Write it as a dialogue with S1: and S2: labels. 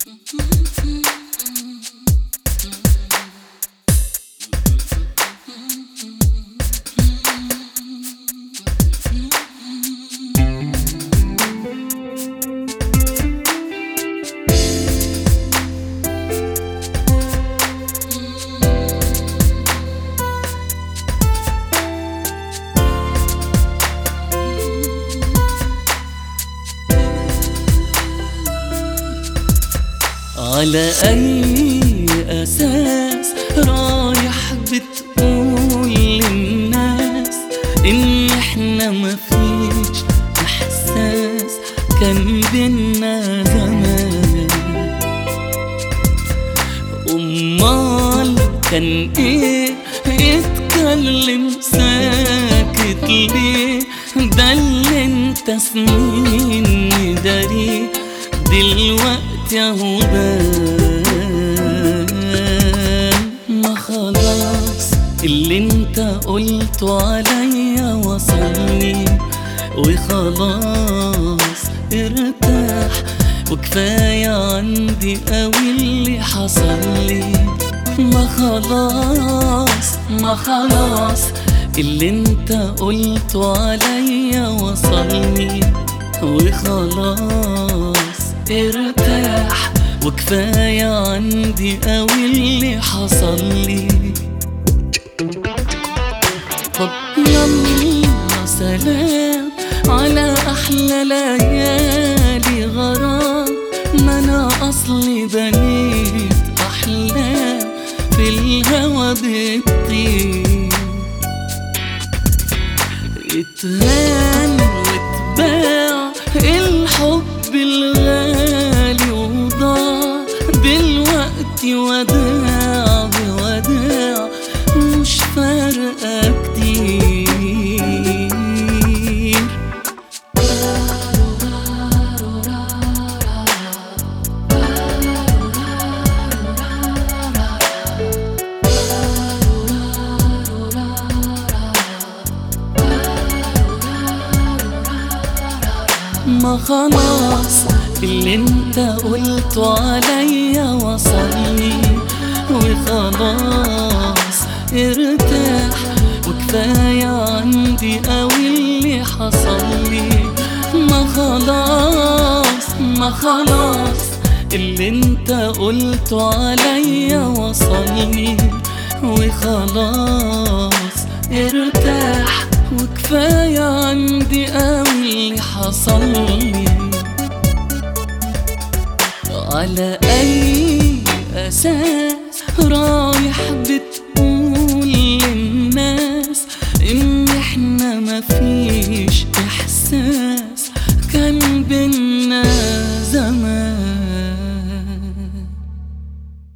S1: على أي أساس رايح بتقول للناس إن إحنا مفيش إحساس كان بينا زمان أمال كان إيه يتكلم ساكت ليه ده اللي انت سنين مداريه دلوقتي اهو بان ما خلاص اللي انت قلته عليا وصلني وخلاص ارتاح وكفاية عندي قوي اللي حصل لي ما خلاص ما خلاص اللي انت قلته عليا وصلني وخلاص ارتاح وكفاية عندي قوي اللي حصل لي طب يلا سلام على أحلى ليالي غرام ما أنا أصلي بنيت أحلام في الهوى بتطير اتهان واتباع الحب الغالي وضاع دلوقتي وداع بوداع مش فارقة كتير ما خلاص اللي انت قلته عليا وصلني وخلاص ارتاح وكفاية عندي قوي اللي حصل لي ما خلاص ما خلاص اللي انت قلته عليا وصلني وخلاص ارتاح وكفاية عندي قوي اللي حصل لي على أي أساس رايح بتقول للناس إن إحنا مفيش إحساس كان بينا